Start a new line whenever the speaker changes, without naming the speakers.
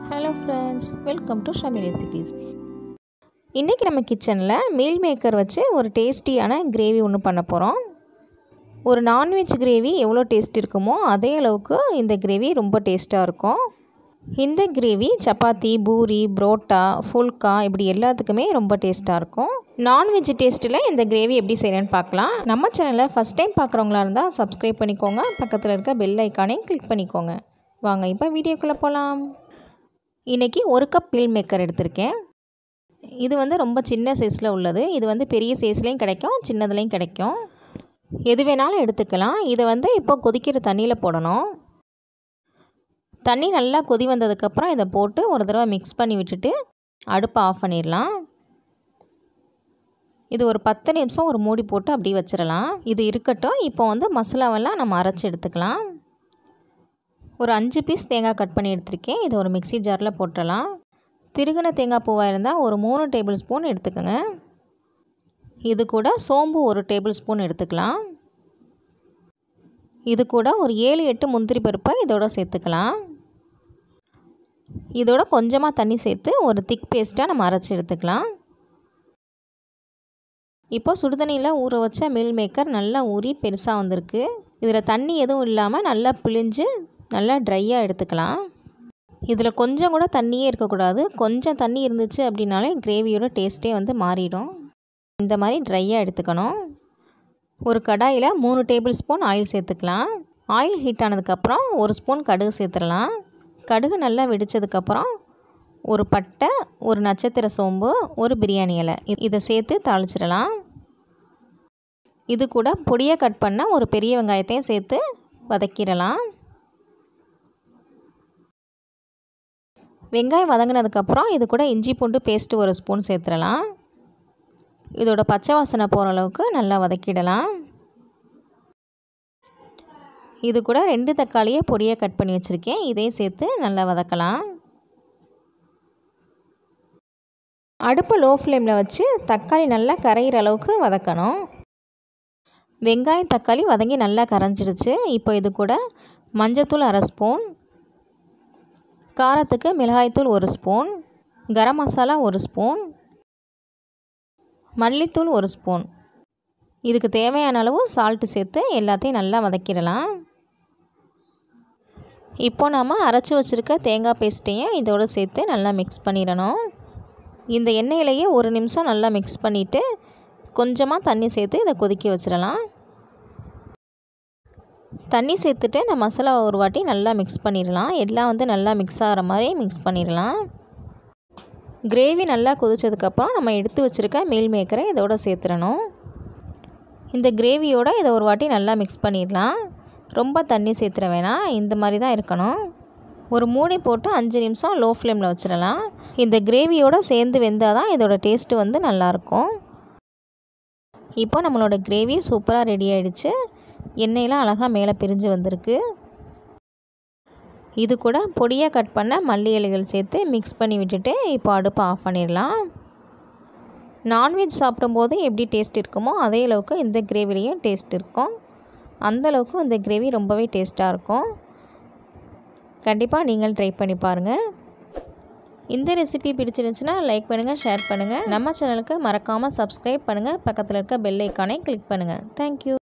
hello friends welcome to Shami recipes இன்றைக்கி நம்ம கிச்சனில் மீல் மேக்கர் வச்சு ஒரு டேஸ்டியான கிரேவி ஒன்று பண்ண போகிறோம் ஒரு நான்வெஜ் கிரேவி எவ்வளோ டேஸ்ட் இருக்குமோ அதே அளவுக்கு இந்த கிரேவி ரொம்ப டேஸ்ட்டாக இருக்கும் இந்த கிரேவி சப்பாத்தி பூரி புரோட்டா ஃபுல்கா இப்படி எல்லாத்துக்குமே ரொம்ப டேஸ்ட்டாக இருக்கும் நான்வெஜ் டேஸ்ட்டில் இந்த கிரேவி எப்படி செய்கிறேன்னு பார்க்கலாம் நம்ம சேனலை ஃபஸ்ட் டைம் பார்க்குறவங்களா இருந்தால் சப்ஸ்கிரைப் பண்ணிக்கோங்க பக்கத்தில் இருக்க பெல் ஐக்கானையும் கிளிக் பண்ணிக்கோங்க வாங்க இப்போ வீடியோக்குள்ளே போகலாம் இன்றைக்கி ஒரு கப் மீல் மேக்கர் எடுத்திருக்கேன் இது வந்து ரொம்ப சின்ன சைஸில் உள்ளது இது வந்து பெரிய சைஸ்லேயும் கிடைக்கும் சின்னதுலேயும் கிடைக்கும் எது வேணாலும் எடுத்துக்கலாம் இதை வந்து இப்போ கொதிக்கிற தண்ணியில் போடணும் தண்ணி நல்லா கொதி வந்ததுக்கப்புறம் இதை போட்டு ஒரு தடவை மிக்ஸ் பண்ணி விட்டுட்டு அடுப்பை ஆஃப் பண்ணிடலாம் இது ஒரு பத்து நிமிஷம் ஒரு மூடி போட்டு அப்படியே வச்சிடலாம் இது இருக்கட்டும் இப்போ வந்து மசாலாவெல்லாம் நம்ம அரைச்சி எடுத்துக்கலாம் ஒரு அஞ்சு பீஸ் தேங்காய் கட் பண்ணி எடுத்திருக்கேன் இதை ஒரு மிக்சி ஜாரில் போட்டுடலாம் திருகின தேங்காய் பூவாக இருந்தால் ஒரு மூணு டேபிள் ஸ்பூன் எடுத்துக்கோங்க இது கூட சோம்பு ஒரு டேபிள் ஸ்பூன் எடுத்துக்கலாம் இது கூட ஒரு ஏழு எட்டு முந்திரி பருப்பை இதோட சேர்த்துக்கலாம் இதோட கொஞ்சமாக தண்ணி சேர்த்து ஒரு திக் பேஸ்ட்டாக நம்ம அரைச்சி எடுத்துக்கலாம் இப்போ சுடுதண்ணியில் ஊற வச்ச மில் மேக்கர் நல்லா ஊறி பெருசாக வந்திருக்கு இதில் தண்ணி எதுவும் இல்லாமல் நல்லா பிழிஞ்சு நல்லா ட்ரையாக எடுத்துக்கலாம் இதில் கொஞ்சம் கூட தண்ணியே இருக்கக்கூடாது கொஞ்சம் தண்ணி இருந்துச்சு அப்படின்னாலே கிரேவியோட டேஸ்ட்டே வந்து மாறிடும் இந்த மாதிரி ட்ரையாக எடுத்துக்கணும் ஒரு கடாயில் மூணு டேபிள் ஸ்பூன் ஆயில் சேர்த்துக்கலாம் ஆயில் ஹீட் ஆனதுக்கப்புறம் ஒரு ஸ்பூன் கடுகு சேர்த்துடலாம் கடுகு நல்லா வெடித்ததுக்கப்புறம் ஒரு பட்டை ஒரு நட்சத்திர சோம்பு ஒரு பிரியாணி இலை இதை சேர்த்து தாளிச்சிடலாம் இது கூட பொடியாக கட் பண்ண ஒரு பெரிய வெங்காயத்தையும் சேர்த்து வதக்கிடலாம் வெங்காயம் வதங்கினதுக்கப்புறம் இது கூட இஞ்சி பூண்டு பேஸ்ட்டு ஒரு ஸ்பூன் சேர்த்துடலாம் இதோட பச்சை வாசனை போகிற அளவுக்கு நல்லா வதக்கிடலாம் இது கூட ரெண்டு தக்காளியை பொடியாக கட் பண்ணி வச்சுருக்கேன் இதையும் சேர்த்து நல்லா வதக்கலாம் அடுப்பை லோ ஃப்ளேமில் வச்சு தக்காளி நல்லா கரையிற அளவுக்கு வதக்கணும் வெங்காயம் தக்காளி வதங்கி நல்லா கரைஞ்சிடுச்சு இப்போ இது கூட மஞ்சத்தூள் அரை ஸ்பூன் காரத்துக்கு மிளகாய்த்தூள் ஒரு ஸ்பூன் கரம் மசாலா ஒரு ஸ்பூன் மல்லித்தூள் ஒரு ஸ்பூன் இதுக்கு தேவையான அளவு சால்ட்டு சேர்த்து எல்லாத்தையும் நல்லா வதக்கிடலாம் இப்போ நாம் அரைச்சி வச்சுருக்க தேங்காய் பேஸ்ட்டையும் இதோடு சேர்த்து நல்லா மிக்ஸ் பண்ணிடணும் இந்த எண்ணெயிலையே ஒரு நிமிஷம் நல்லா மிக்ஸ் பண்ணிவிட்டு கொஞ்சமாக தண்ணி சேர்த்து இதை கொதிக்க வச்சிடலாம் தண்ணி சேர்த்துட்டு இந்த மசாலாவை ஒரு வாட்டி நல்லா மிக்ஸ் பண்ணிடலாம் எல்லாம் வந்து நல்லா மிக்ஸ் ஆகிற மாதிரி மிக்ஸ் பண்ணிடலாம் கிரேவி நல்லா கொதிச்சதுக்கப்புறம் நம்ம எடுத்து வச்சுருக்க மீல் மேக்கரை இதோட சேர்த்துடணும் இந்த கிரேவியோட இதை ஒரு வாட்டி நல்லா மிக்ஸ் பண்ணிடலாம் ரொம்ப தண்ணி சேர்த்துற வேணாம் இந்த மாதிரி தான் இருக்கணும் ஒரு மூடி போட்டு அஞ்சு நிமிஷம் லோ ஃப்ளேமில் வச்சிடலாம் இந்த கிரேவியோடு சேர்ந்து வெந்தால் தான் இதோட டேஸ்ட்டு வந்து நல்லாயிருக்கும் இப்போ நம்மளோட கிரேவி சூப்பராக ரெடி ஆகிடுச்சு எண்ணெயெலாம் அழகாக மேலே பிரிஞ்சு வந்திருக்கு இது கூட பொடியாக கட் பண்ண மல்லி இலைகள் சேர்த்து மிக்ஸ் பண்ணி விட்டுட்டு இப்போ அடுப்பை ஆஃப் பண்ணிடலாம் நான்வெஜ் சாப்பிடும்போது எப்படி டேஸ்ட் இருக்குமோ அதே அளவுக்கு இந்த கிரேவிலையும் டேஸ்ட் இருக்கும் அந்தளவுக்கு இந்த கிரேவி ரொம்பவே டேஸ்ட்டாக இருக்கும் கண்டிப்பாக நீங்கள் ட்ரை பண்ணி பாருங்கள் இந்த ரெசிபி பிடிச்சிருந்துச்சுன்னா லைக் பண்ணுங்கள் ஷேர் பண்ணுங்கள் நம்ம சேனலுக்கு மறக்காமல் சப்ஸ்கிரைப் பண்ணுங்கள் பக்கத்தில் இருக்க பெல் ஐக்கானை கிளிக் பண்ணுங்கள் தேங்க்யூ